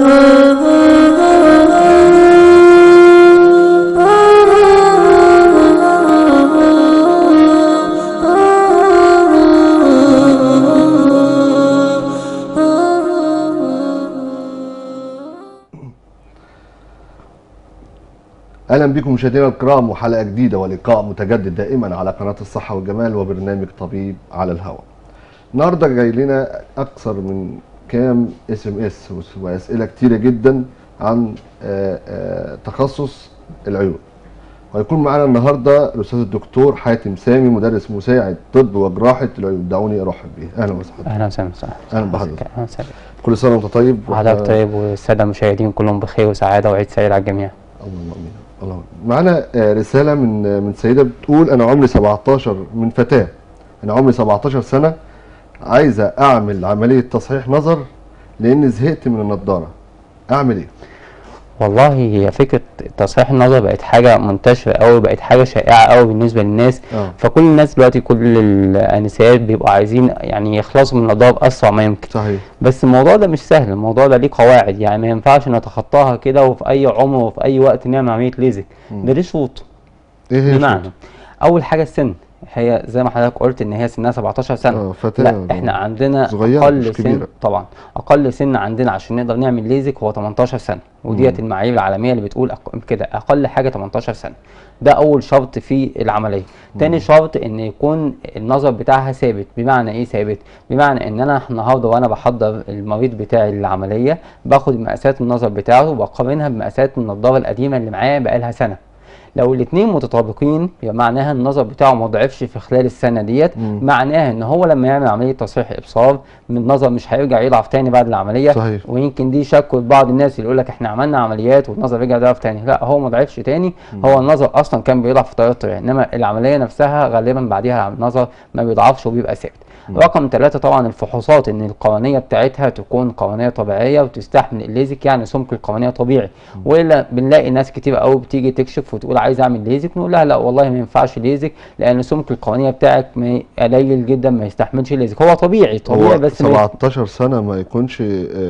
اهلا بكم مشاهدينا الكرام وحلقه جديده ولقاء متجدد دائما على قناه الصحه والجمال وبرنامج طبيب على الهواء. النهارده جاي لنا اكثر من كام اس ام اس واسئله كتيره جدا عن آه، آه، تخصص العيون. وهيكون معانا النهارده الاستاذ الدكتور حاتم سامي مدرس مساعد طب وجراحه العيون دعوني ارحب به اهلا وسهلا اهلا وسهلا وسهلا أهلا بحضرتك. اهلا وسهلا كل سنه وانت طيب وحضرتك وإحنا- طيب والساده المشاهدين كلهم بخير وسعاده وعيد سعيد على الجميع اللهم امين اللهم امين معانا آه، رساله من آه، من سيده بتقول انا عمري 17 من فتاه انا عمري 17 سنه عايزه اعمل عمليه تصحيح نظر لان زهقت من النضاره اعمل ايه والله هي فكره تصحيح النظر بقت حاجه منتشره قوي بقت حاجه شائعه قوي بالنسبه للناس اه فكل الناس دلوقتي كل الانسات بيبقوا عايزين يعني يخلصوا من النضاره باسرع ما يمكن صحيح بس الموضوع ده مش سهل الموضوع ده ليه قواعد يعني ما ينفعش نتخطاها كده وفي اي عمر وفي اي وقت نعمل عمليه ليزك مم. ده ليه شروط ايه هي بمعنى الشروط؟ اول حاجه السن هي زي ما حضرتك قلت ان هي سنها 17 سنه اه فتاه لا احنا عندنا صغيرة، مش اقل سن كبيرة. طبعا اقل سن عندنا عشان نقدر نعمل ليزك هو 18 سنه وديت مم. المعايير العالميه اللي بتقول أق- كده اقل حاجه 18 سنه ده اول شرط في العمليه تاني شرط ان يكون النظر بتاعها ثابت بمعنى ايه ثابت بمعنى ان انا النهارده وانا بحضر المريض بتاعي للعمليه باخد مقاسات النظر بتاعه وبقارنها بمقاسات النضاره القديمه اللي معايا بقالها سنه لو الاثنين متطابقين يبقى معناها النظر بتاعه ما ضعفش في خلال السنه ديت مم. معناها ان هو لما يعمل عمليه تصحيح ابصار من النظر مش هيرجع يضعف تاني بعد العمليه صحيح. ويمكن دي شك بعض الناس اللي يقول لك احنا عملنا عمليات والنظر رجع يضعف تاني لا هو ما ضعفش تاني هو النظر اصلا كان بيضعف في طريقه الطبيعي انما العمليه نفسها غالبا بعديها النظر ما بيضعفش وبيبقى ثابت رقم ثلاثة طبعا الفحوصات ان القوانية بتاعتها تكون قوانية طبيعية وتستحمل الليزك يعني سمك القوانية طبيعي والا بنلاقي ناس كتير قوي بتيجي تكشف وتقول عايز اعمل ليزك نقول لها لا والله ما ينفعش ليزك لان سمك القوانية بتاعك ما- قليل جدا ما يستحملش ليزك هو طبيعي طبيعي هو بس ما 17 سنه ما يكونش آه،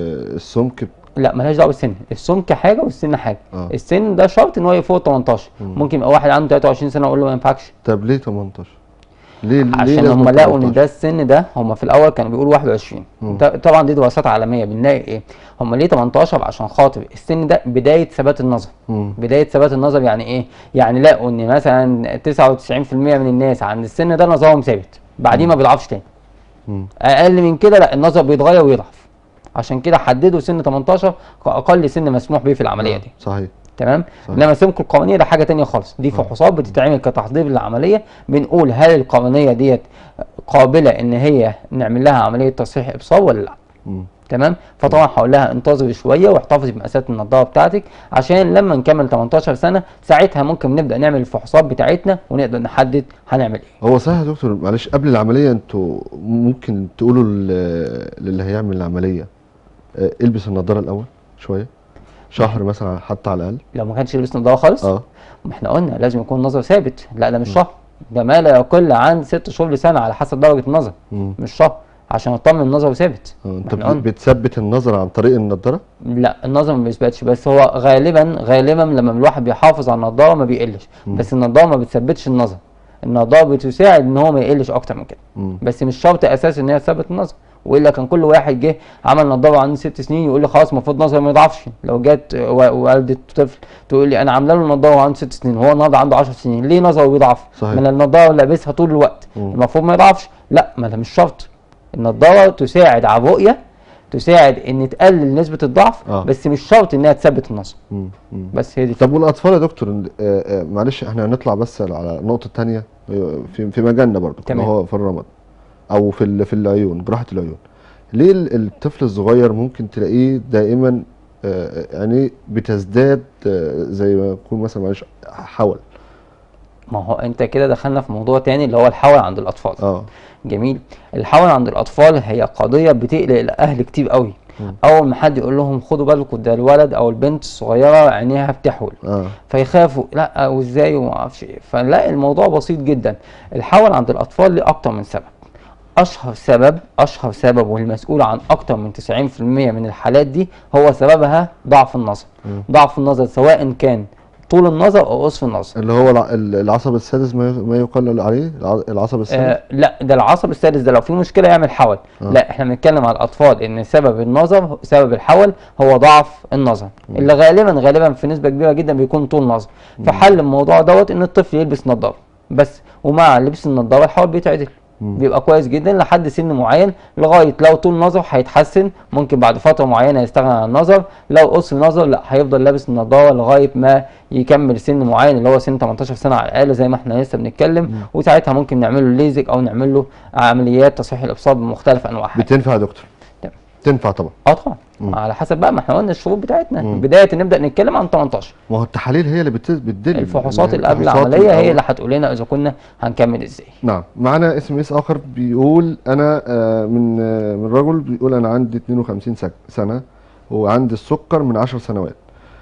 السمك لا ملهاش دعوه بالسن السمك حاجه والسن حاجه آه. السن ده شرط ان هو يبقى فوق 18 ممكن يبقى واحد عنده 23 سنه اقول له ما ينفعش طب ليه 18 ليه ليه عشان لازم هم لقوا ان 18? ده السن ده هم في الاول كانوا بيقولوا 21 مم. ط- طبعا دي دراسات عالميه بنلاقي ايه هم ليه 18 عشان خاطر السن ده بدايه ثبات النظر مم. بدايه ثبات النظر يعني ايه يعني لقوا ان مثلا 99% من الناس عند السن ده نظرهم ثابت بعدين ما بيضعفش تاني مم. اقل من كده لا النظر بيتغير ويضعف عشان كده حددوا سن 18 كاقل سن مسموح به في العمليه دي صحيح تمام صحيح. انما سمك القرنيه ده حاجه تانية خالص دي فحوصات بتتعمل كتحضير للعمليه بنقول هل القرنيه ديت قابله ان هي نعمل لها عمليه تصحيح ابصار ولا لا مم. تمام فطبعا هقول لها انتظري شويه واحتفظي بمقاسات النضاره بتاعتك عشان لما نكمل 18 سنه ساعتها ممكن نبدا نعمل الفحوصات بتاعتنا ونقدر نحدد هنعمل ايه هو صحيح يا دكتور معلش قبل العملية انتوا ممكن تقولوا لل- للي هيعمل العملية آه، البس النضارة الأول شوية شهر مثلا حتى على الأقل لو ما كانش لبس نضاره خالص اه ما احنا قلنا لازم يكون النظر ثابت لا ده مش شهر ده ما لا يقل عن ست شهور لسنه على حسب درجه النظر مم. مش شهر عشان اطمن النظر ثابت آه، انت احنا قلنا. بت- بتثبت النظر عن طريق النضارة لا النظر ما بيثبتش بس هو غالبا غالبا لما الواحد بيحافظ على النضاره ما بيقلش بس النضاره ما بتثبتش النظر النضاره بتساعد ان هو ما يقلش اكتر من كده مم. بس مش شرط اساسي ان هي تثبت النظر والا كان كل واحد جه عمل نضاره عنده ست سنين يقول لي خلاص المفروض نظري ما يضعفش لو جت و- والده طفل تقول لي انا عامله له نضاره وعنده ست سنين هو النهارده عنده 10 سنين ليه نظره بيضعف؟ صحيح. من النضاره اللي لابسها طول الوقت مم. المفروض ما يضعفش لا ما ده مش شرط النضاره تساعد على الرؤيه تساعد ان تقلل نسبه الضعف آه. بس مش شرط انها تثبت النظر مم. مم. بس هي دي طب والأطفال يا دكتور آه، آه، معلش احنا هنطلع بس على النقطة التانية آه، في في مجالنا برضه اللي تمام. هو في الرمد أو في ال- في العيون جراحة العيون ليه ال- الطفل الصغير ممكن تلاقيه دائما آه، يعني بتزداد آه، زي ما يكون مثلا معلش حول ما هو انت كده دخلنا في موضوع تاني اللي هو الحول عند الاطفال اه جميل الحول عند الاطفال هي قضيه بتقلق الاهل كتير قوي مم. اول ما حد يقول لهم خدوا بالكم ده الولد او البنت الصغيره عينيها بتحول اه فيخافوا لا وازاي وما اعرفش ايه فنلاقي الموضوع بسيط جدا الحول عند الاطفال ليه اكتر من سبب اشهر سبب اشهر سبب والمسؤول عن اكتر من 90% من الحالات دي هو سببها ضعف النظر ضعف النظر سواء كان طول النظر او قصر النظر اللي هو الع- ال- العصب السادس ما ما يقال عليه الع- العصب السادس آه لا ده العصب السادس ده لو في مشكله يعمل حول آه. لا احنا بنتكلم على الاطفال ان سبب النظر سبب الحول هو ضعف النظر اللي غالبا غالبا في نسبه كبيره جدا بيكون طول نظر فحل الموضوع دوت ان الطفل يلبس نظاره بس ومع لبس النظاره الحول بيتعدل بيبقى كويس جدا لحد سن معين لغايه لو طول نظر هيتحسن ممكن بعد فتره معينه يستغنى عن النظر لو قصر نظر لا هيفضل لابس النظاره لغايه ما يكمل سن معين اللي هو سن 18 سنه على الاقل زي ما احنا لسه بنتكلم وساعتها ممكن نعمل له ليزك او نعمل له عمليات تصحيح الابصار بمختلف انواعها بتنفع يا دكتور تمام. تنفع طبعا اه طبعا على حسب بقى ما احنا قلنا الشروط بتاعتنا بدايه نبدا نتكلم عن 18 ما هو التحاليل هي اللي بت- بتدل الفحوصات اللي قبل الفحوصات العمليه هي الأول. اللي هتقول لنا اذا كنا هنكمل ازاي نعم معنا اس ام اس اخر بيقول انا آه، من آه، من رجل بيقول انا عندي 52 سك- سنه وعندي السكر من 10 سنوات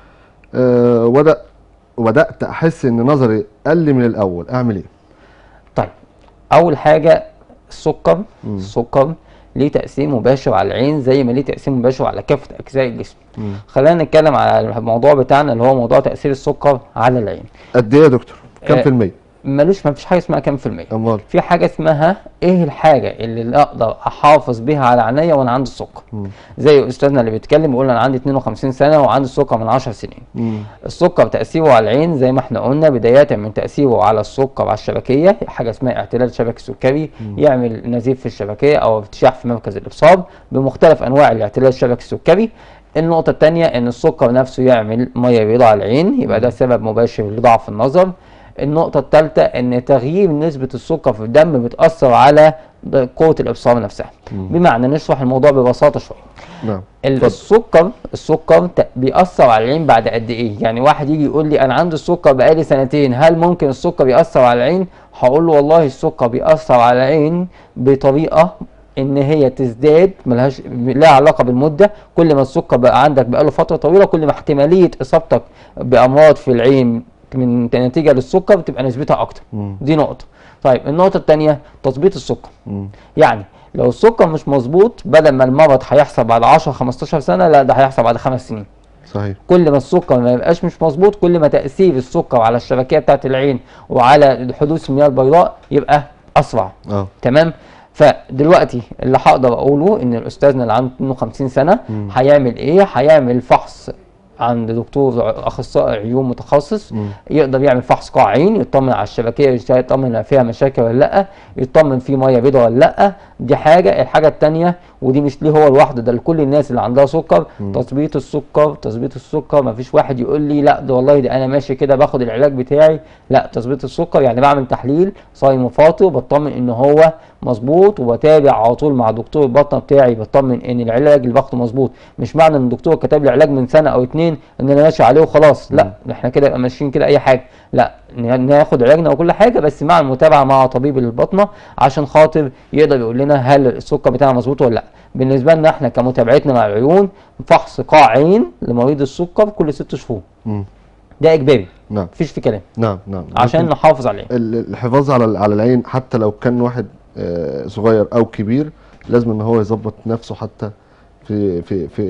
آه، وبدا وبدات احس ان نظري قل من الاول اعمل ايه طيب اول حاجه السكر السكر ليه تاثير مباشر على العين زي ما ليه تاثير مباشر على كافه اجزاء الجسم خلينا نتكلم على الموضوع بتاعنا اللي هو موضوع تاثير السكر على العين قد ايه يا دكتور كم آه، في الميه ملوش ما فيش حاجه اسمها كام في الميه امال في حاجه اسمها ايه الحاجه اللي اقدر احافظ بيها على عينيا وانا عندي السكر زي استاذنا اللي بيتكلم بيقول انا عندي 52 سنه وعندي السكر من 10 سنين مم. السكر تاثيره على العين زي ما احنا قلنا بدايه من تاثيره على السكر على الشبكيه حاجه اسمها اعتلال شبكي سكري يعمل نزيف في الشبكيه او ارتشاح في مركز الابصار بمختلف انواع الاعتلال الشبكي السكري النقطة التانية إن السكر نفسه يعمل مية بيضاء على العين يبقى ده سبب مباشر لضعف النظر. النقطة التالتة إن تغيير نسبة السكر في الدم بتأثر على قوة الإبصار نفسها. بمعنى نشرح الموضوع ببساطة شوية. نعم ال- اتفضل. السكر السكر ت- بيأثر على العين بعد قد ايه؟ يعني واحد يجي يقول لي انا عندي السكر بقالي سنتين هل ممكن السكر يأثر على العين؟ هقول له والله السكر بيأثر على العين بطريقة ان هي تزداد ملهاش لها علاقه بالمده كل ما السكر بقى عندك بقاله فتره طويله كل ما احتماليه اصابتك بامراض في العين من نتيجه للسكر بتبقى نسبتها اكتر مم. دي نقطه طيب النقطه الثانيه تظبيط السكر مم. يعني لو السكر مش مظبوط بدل ما المرض هيحصل بعد 10 15 سنه لا ده هيحصل بعد خمس سنين صحيح كل ما السكر ما يبقاش مش مظبوط كل ما تاثير السكر على الشبكيه بتاعه العين وعلى حدوث المياه البيضاء يبقى اسرع اه تمام فدلوقتي اللي هقدر اقوله ان الاستاذنا اللي عنده 52 سنه هيعمل ايه هيعمل فحص عند دكتور اخصائي عيون متخصص مم. يقدر يعمل فحص قاع عين يطمن على الشبكيه يطمن لو فيها مشاكل ولا لا يطمن في ميه بيضاء ولا لا دي حاجه الحاجه الثانيه ودي مش ليه هو لوحده ده لكل الناس اللي عندها سكر تظبيط السكر تظبيط السكر ما فيش واحد يقول لي لا ده والله ده انا ماشي كده باخد العلاج بتاعي لا تظبيط السكر يعني بعمل تحليل صايم وفاطر وبطمن ان هو مظبوط وبتابع على طول مع دكتور البطنه بتاعي بطمن ان العلاج اللي باخده مظبوط مش معنى ان الدكتور كتب لي علاج من سنه او اتنين ان انا ماشي عليه وخلاص لا احنا كده يبقى ماشيين كده اي حاجه لا نا- ناخد علاجنا وكل حاجه بس مع المتابعه مع طبيب البطنه عشان خاطر يقدر يقول لنا هل السكر بتاعنا مظبوط ولا لا بالنسبه لنا احنا كمتابعتنا مع العيون فحص قاع عين لمريض السكر كل ست شهور مم. ده اجباري نعم مفيش في كلام نعم نعم عشان لكن نحافظ عليه ال- الحفاظ على على العين حتى لو كان واحد آه، صغير او كبير لازم ان هو يظبط نفسه حتى في في في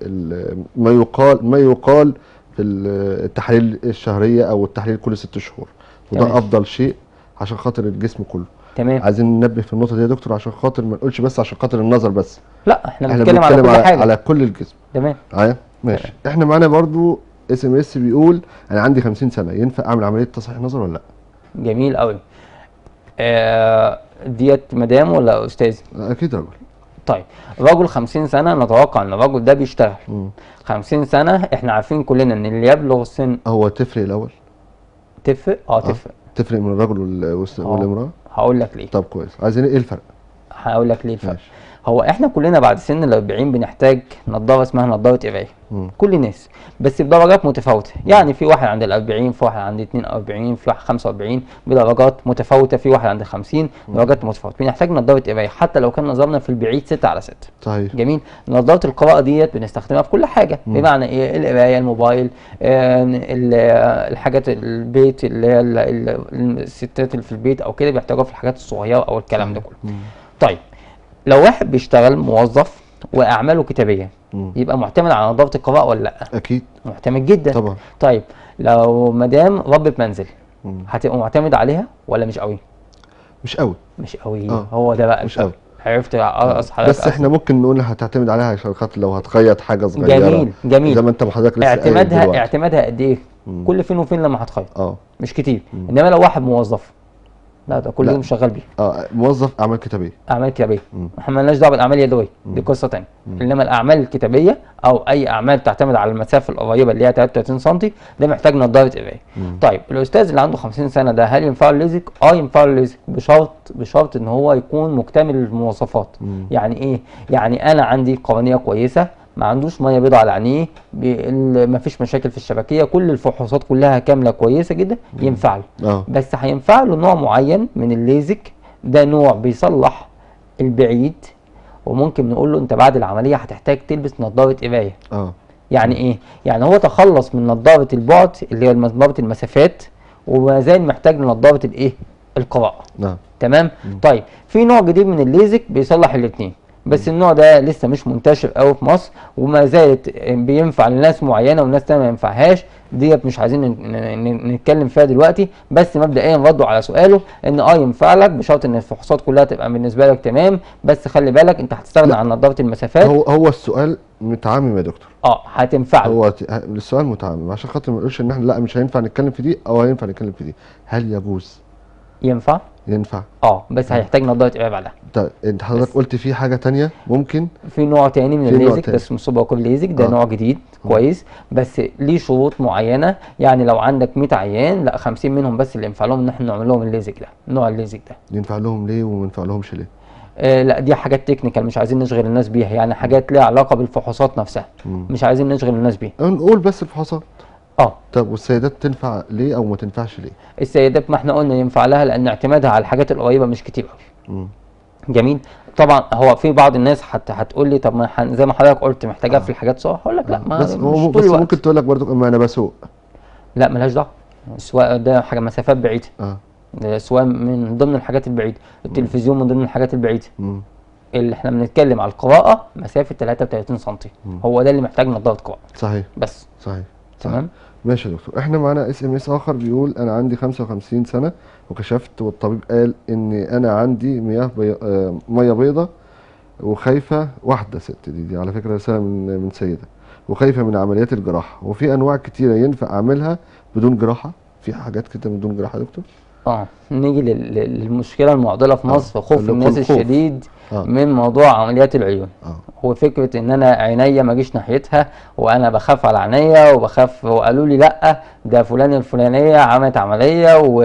ال- ما يقال ما يقال في ال- التحاليل الشهريه او التحليل كل ست شهور وده تمام. افضل شيء عشان خاطر الجسم كله تمام عايزين ننبه في النقطه دي يا دكتور عشان خاطر ما نقولش بس عشان خاطر النظر بس لا احنا احنا بنتكلم على كل على, حاجه على كل الجسم تمام معايا ماشي احنا معانا برضو اس ام اس بيقول انا عندي 50 سنه ينفع اعمل عمليه تصحيح نظر ولا لا جميل قوي آه ديت مدام ولا استاذ اكيد رجل طيب رجل 50 سنه نتوقع ان الرجل ده بيشتغل مم. 50 سنه احنا عارفين كلنا ان اللي يبلغ سن هو تفرق الاول تفرق اه تفرق تفرق من الرجل وال- والس- آه. والامراه هقول لك ليه طب كويس عايزين ايه الفرق هقول لك ليه الفرق ماشي. هو احنا كلنا بعد سن ال 40 بنحتاج نضاره اسمها نضاره قرايه مم. كل الناس بس بدرجات متفاوته يعني في واحد عند ال 40 في واحد عند 42 في واحد 45 بدرجات متفاوته في واحد عند 50 درجات متفاوته بنحتاج نضاره قرايه حتى لو كان نظرنا في البعيد 6 على 6 صحيح جميل نظاره القراءه ديت بنستخدمها في كل حاجه بمعنى ايه القرايه الموبايل آه، ال- آه، الحاجات البيت اللي هي ال- ال- الستات اللي في البيت او كده بيحتاجوها في الحاجات الصغيره او الكلام ده كله مم. طيب لو واحد بيشتغل موظف واعماله كتابيه مم. يبقى معتمد على نظافه القضاء ولا لا اكيد معتمد جدا طبعا طيب لو مدام ربة منزل مم. هتبقى معتمد عليها ولا مش قوي مش قوي مش قوي آه. هو ده بقى مش الفرق. قوي. عرفت ارقص حضرتك بس احنا ممكن نقول هتعتمد عليها عشان خاطر لو هتخيط حاجه صغيره جميل جميل زي ما انت حضرتك لسه قايل اعتمادها دلوقتي. اعتمادها قد ايه مم. كل فين وفين لما هتخيط اه مش كتير انما لو واحد موظف لا ده كل لا. يوم شغال بيه اه موظف اعمال كتابيه اعمال كتابيه مم. احنا مالناش دعوه بالاعمال اليدويه دي قصه ثانيه انما الاعمال الكتابيه او اي اعمال تعتمد على المسافه القريبه اللي هي 33 سم ده محتاج نظاره قرايه طيب الاستاذ اللي عنده 50 سنه ده هل ينفعه الليزك اه ينفعه الليزك بشرط بشرط ان هو يكون مكتمل المواصفات مم. يعني ايه يعني انا عندي قرنيه كويسه ما عندوش ميه بيضاء على عينيه ما فيش مشاكل في الشبكيه كل الفحوصات كلها كامله كويسه جدا ينفع له اه بس هينفع له نوع معين من الليزك ده نوع بيصلح البعيد وممكن نقول له انت بعد العمليه هتحتاج تلبس نظاره قرايه اه يعني ايه يعني هو تخلص من نظاره البعد اللي هي نظاره المسافات وما زال محتاج لنظاره الايه القراءه نعم تمام طيب في نوع جديد من الليزك بيصلح الاثنين بس النوع ده لسه مش منتشر قوي في مصر وما زالت بينفع لناس معينه وناس تانية ما ينفعهاش ديت مش عايزين ن- ن- نتكلم فيها دلوقتي بس مبدئيا ردوا على سؤاله ان اه ينفع لك بشرط ان الفحوصات كلها تبقى بالنسبه لك تمام بس خلي بالك انت هتستغنى عن نظاره المسافات هو هو السؤال متعمم يا دكتور اه هتنفع له هو ت- السؤال متعمم عشان خاطر ما نقولش ان احنا لا مش هينفع نتكلم في دي او هينفع نتكلم في دي هل يجوز ينفع ينفع اه بس هيحتاج نظاره قرايه بعدها طيب انت حضرتك قلت في حاجه تانية ممكن في نوع تاني من في نوع الليزك تاني. ده اسمه سوبر ليزك ده آه. نوع جديد كويس بس ليه شروط معينه يعني لو عندك 100 عيان لا 50 منهم بس اللي ينفع لهم ان احنا نعمل لهم الليزك ده نوع الليزك ده ينفع لهم ليه وما ينفع لهمش ليه آه لا دي حاجات تكنيكال مش عايزين نشغل الناس بيها يعني حاجات ليها علاقه بالفحوصات نفسها مم. مش عايزين نشغل الناس بيها نقول بس الفحوصات اه طب والسيدات تنفع ليه او ما تنفعش ليه السيدات ما احنا قلنا ينفع لها لان اعتمادها على الحاجات القريبه مش كتير قوي مم. جميل طبعا هو في بعض الناس حتى هتقول لي طب ما ح- زي ما حضرتك قلت محتاجها في الحاجات صح هقول لك لا ما بس مش هو طول بس الوقت ممكن تقول لك برضو ما انا بسوق لا ملهاش دعوه السواقه ده حاجه مسافات بعيده اه السواقه من ضمن الحاجات البعيده التلفزيون من ضمن الحاجات البعيده مم. اللي احنا بنتكلم على القراءه مسافه 33 سم هو ده اللي محتاج نظاره قراءه صحيح بس صحيح تمام ماشي يا دكتور احنا معانا اس ام اس اخر بيقول انا عندي 55 سنه وكشفت والطبيب قال ان انا عندي مياه بي... آه ميه بيضة وخايفه واحده ست دي, دي على فكره رساله من من سيده وخايفه من عمليات الجراحه وفي انواع كتيره ينفع اعملها بدون جراحه في حاجات كده بدون جراحه يا دكتور اه نيجي لل- لل- للمشكله المعضله في مصر خوف اللي هو الناس الخوف. الشديد آه. من موضوع عمليات العيون اه هو فكره ان انا عينيا ما اجيش ناحيتها وانا بخاف على عينيا وبخاف وقالوا لي لا ده فلان الفلانيه عملت عمليه و...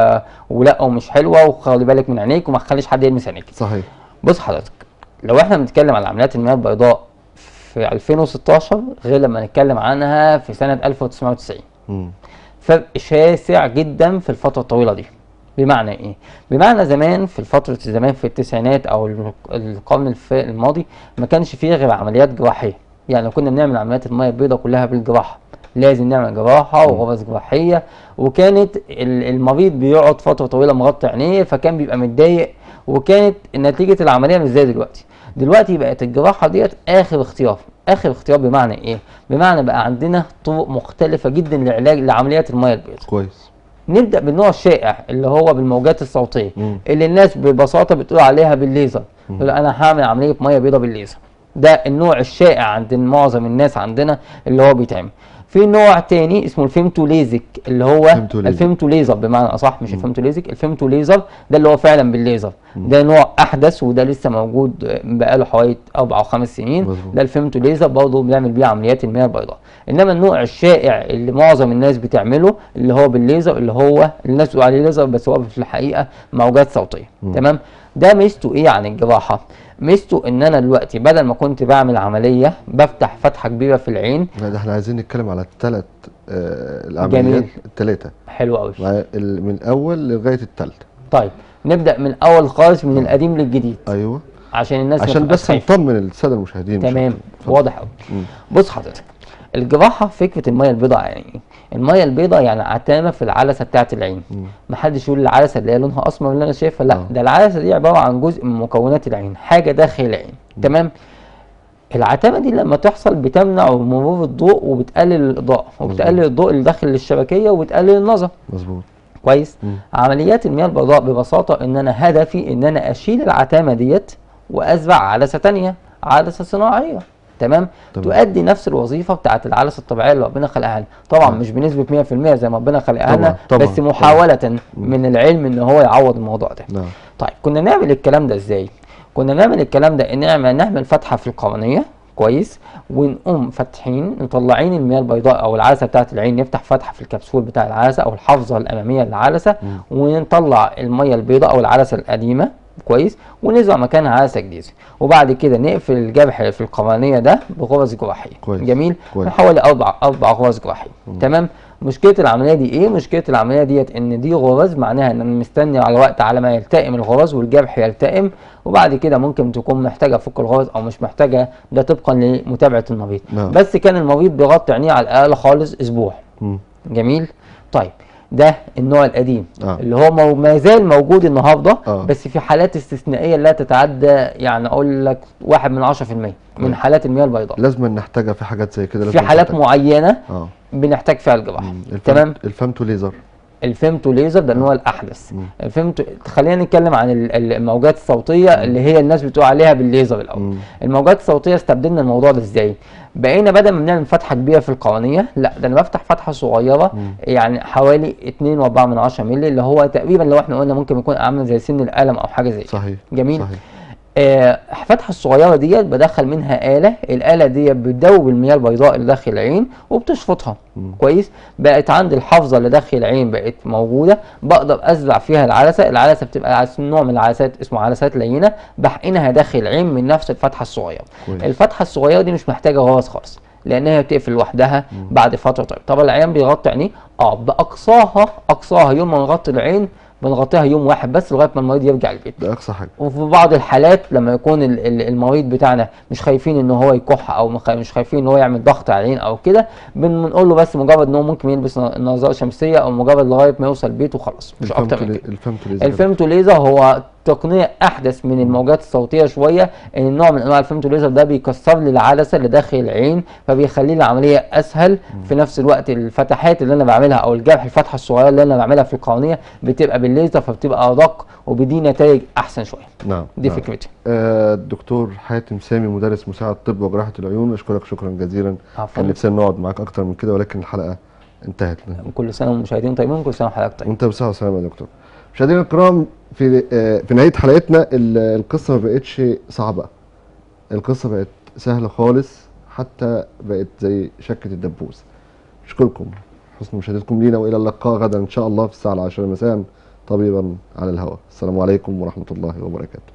ولا ومش حلوه وخلي بالك من عينيك وما تخليش حد يلمس عينيك صحيح بص حضرتك لو احنا بنتكلم على عمليات المياه البيضاء في 2016 غير لما نتكلم عنها في سنه 1990 مم. فرق شاسع جدا في الفترة الطويلة دي بمعنى ايه؟ بمعنى زمان في فترة زمان في التسعينات او ال- القرن الف- الماضي ما كانش فيه غير عمليات جراحية يعني كنا بنعمل عمليات المية البيضاء كلها بالجراحة لازم نعمل جراحة وغرز جراحية وكانت ال- المريض بيقعد فترة طويلة مغطي عينيه فكان بيبقى متضايق وكانت نتيجة العملية مش زي دلوقتي دلوقتي بقت الجراحة ديت آخر اختيار آخر اختيار بمعنى إيه؟ بمعنى بقى عندنا طرق مختلفة جدا لعلاج لعمليات المية البيضاء كويس نبدا بالنوع الشائع اللي هو بالموجات الصوتيه مم. اللي الناس ببساطه بتقول عليها بالليزر يقول انا هعمل عمليه ميه بيضاء بالليزر ده النوع الشائع عند معظم الناس عندنا اللي هو بيتعمل في نوع تاني اسمه الفيمتو ليزك اللي هو فيمتو ليزك. الفيمتو ليزر بمعنى اصح مش الفيمتو ليزك الفيمتو ليزر ده اللي هو فعلا بالليزر ده نوع احدث وده لسه موجود بقاله حوالي اربع او خمس سنين مظبوط. ده الفيمتو ليزر برضه بنعمل بيه عمليات المياه البيضاء انما النوع الشائع اللي معظم الناس بتعمله اللي هو بالليزر اللي هو الناس بتقول عليه ليزر بس هو في الحقيقه موجات صوتيه تمام ده ميزته ايه عن الجراحه ميزته ان انا دلوقتي بدل ما كنت بعمل عمليه بفتح فتحه كبيره في العين لا، ده احنا عايزين نتكلم على الثلاث آه العمليات جميل. الثلاثه حلو قوي من الاول لغايه الثالثه طيب نبدا من الاول خالص من القديم للجديد ايوه عشان الناس ما عشان تبقاش بس خايفة. نطمن الساده المشاهدين مش تمام أكتر. اتفضل. واضح قوي مم. بص حضرتك الجراحه فكره الميه البيضاء يعني ايه الميه البيضاء يعني عتامه في العدسه بتاعه العين مم. محدش يقول العدسه اللي هي لونها اسمر اللي انا شايفها لا آه. ده العدسه دي عباره عن جزء من مكونات العين حاجه داخل العين تمام العتامه دي لما تحصل بتمنع مرور الضوء وبتقلل الاضاءه وبتقلل الضوء اللي داخل الشبكيه وبتقلل النظر مظبوط كويس مم. عمليات المياه البيضاء ببساطه ان انا هدفي ان انا اشيل العتامه ديت وازرع عدسه تانية عدسه صناعيه تمام تمام. تؤدي نفس الوظيفه بتاعت العدسه الطبيعيه اللي ربنا خلقها لنا طبعا نعم. مش بنسبه 100% زي ما ربنا خلقها لنا طبعاً، طبعاً، بس طبعاً. محاوله من العلم ان هو يعوض الموضوع ده نعم طيب كنا نعمل الكلام ده ازاي كنا نعمل الكلام ده ان نعمل نعمل فتحه في القرنيه كويس ونقوم فاتحين مطلعين المياه البيضاء او العدسه بتاعه العين نفتح فتحه في الكبسول بتاع العدسه او الحافظه الاماميه للعدسه ونطلع الميه البيضاء او العدسه القديمه كويس ونزرع مكانها عدسه جديده وبعد كده نقفل الجرح اللي في القرنيه ده بغرز جراحيه كويس، جميل كويس. حوالي اربع اربع غرز جراحيه تمام مشكله العمليه دي ايه مشكله العمليه ديت ان دي غرز معناها ان انا مستني على وقت على ما يلتئم الغرز والجرح يلتئم وبعد كده ممكن تكون محتاجه فك الغرز او مش محتاجه ده طبقا لمتابعه المريض نعم. بس كان المريض بيغطي عينيه على الاقل خالص اسبوع مم. جميل طيب ده النوع القديم آه. اللي هو مو ما زال موجود النهارده آه. بس في حالات استثنائيه لا تتعدى يعني اقول لك واحد من 10% من كويس. حالات المياه البيضاء لازم نحتاجها في حاجات زي كده في لازم حالات نحتاجها. معينه اه بنحتاج فيها الجراحه مم. الفم- تمام الفمتو ليزر الفيمتو ليزر ده النوع الاحدث مم. الفيمتو خلينا نتكلم عن ال- ال- الموجات الصوتيه اللي هي الناس بتقول عليها بالليزر الاول مم. الموجات الصوتيه استبدلنا الموضوع ده ازاي بقينا بدل ما بنعمل فتحه كبيره في القرنيه لا ده انا بفتح فتحه صغيره مم. يعني حوالي 2.4 من 10 مللي اللي هو تقريبا لو احنا قلنا ممكن يكون عامل زي سن القلم او حاجه زي كده. صحيح جميل. صحيح آه، الفتحه الصغيره ديت بدخل منها اله الاله ديت بتدوب المياه البيضاء اللي داخل العين وبتشفطها مم. كويس بقت عندي الحافظه اللي داخل العين بقت موجوده بقدر ازرع فيها العدسه العدسه بتبقى عدسة- نوع من العدسات اسمه عدسات لينه بحقنها داخل العين من نفس الفتحه الصغيره كويس. الفتحه الصغيره دي مش محتاجه غرز خالص لان هي بتقفل لوحدها بعد فتره طيب طب العيان بيغطي عينيه اه باقصاها اقصاها يوم ما نغطي العين بنغطيها يوم واحد بس لغايه ما المريض يرجع البيت ده اقصى حاجه وفي بعض الحالات لما يكون ال- ال- المريض بتاعنا مش خايفين ان هو يكح او مخ- مش خايفين ان هو يعمل ضغط على العين او كده بن- بنقول له بس مجرد ان هو ممكن يلبس ن- نظاره شمسيه او مجرد لغايه ما يوصل بيته وخلاص مش اكتر من كده الفمتو ليزر الفيمتو ليزر هو تقنيه احدث من الموجات الصوتيه شويه ان النوع من انواع الفيمتو ليزر ده بيكسر لي العدسه اللي داخل العين فبيخلي لي العمليه اسهل في نفس الوقت الفتحات اللي انا بعملها او الجرح الفتحه الصغيره اللي انا بعملها في القرنيه بتبقى بالليزر فبتبقى ادق وبدي نتائج احسن شويه نعم دي نعم. فكرتي آه، الدكتور حاتم سامي مدرس مساعد طب وجراحه العيون اشكرك شكرا جزيلا عفواً. كان نفسنا نقعد معاك اكتر من كده ولكن الحلقه انتهت كل سنه والمشاهدين طيبين كل سنه وحضرتك طيب وانت بصحه وسلامه يا دكتور مشاهدينا الكرام في آه، في نهايه حلقتنا ال- القصه ما بقتش صعبه القصه بقت سهله خالص حتى بقت زي شكه الدبوس اشكركم حسن مشاهدتكم لينا والى اللقاء غدا ان شاء الله في الساعه العاشرة مساء طبيبا على الهواء السلام عليكم ورحمه الله وبركاته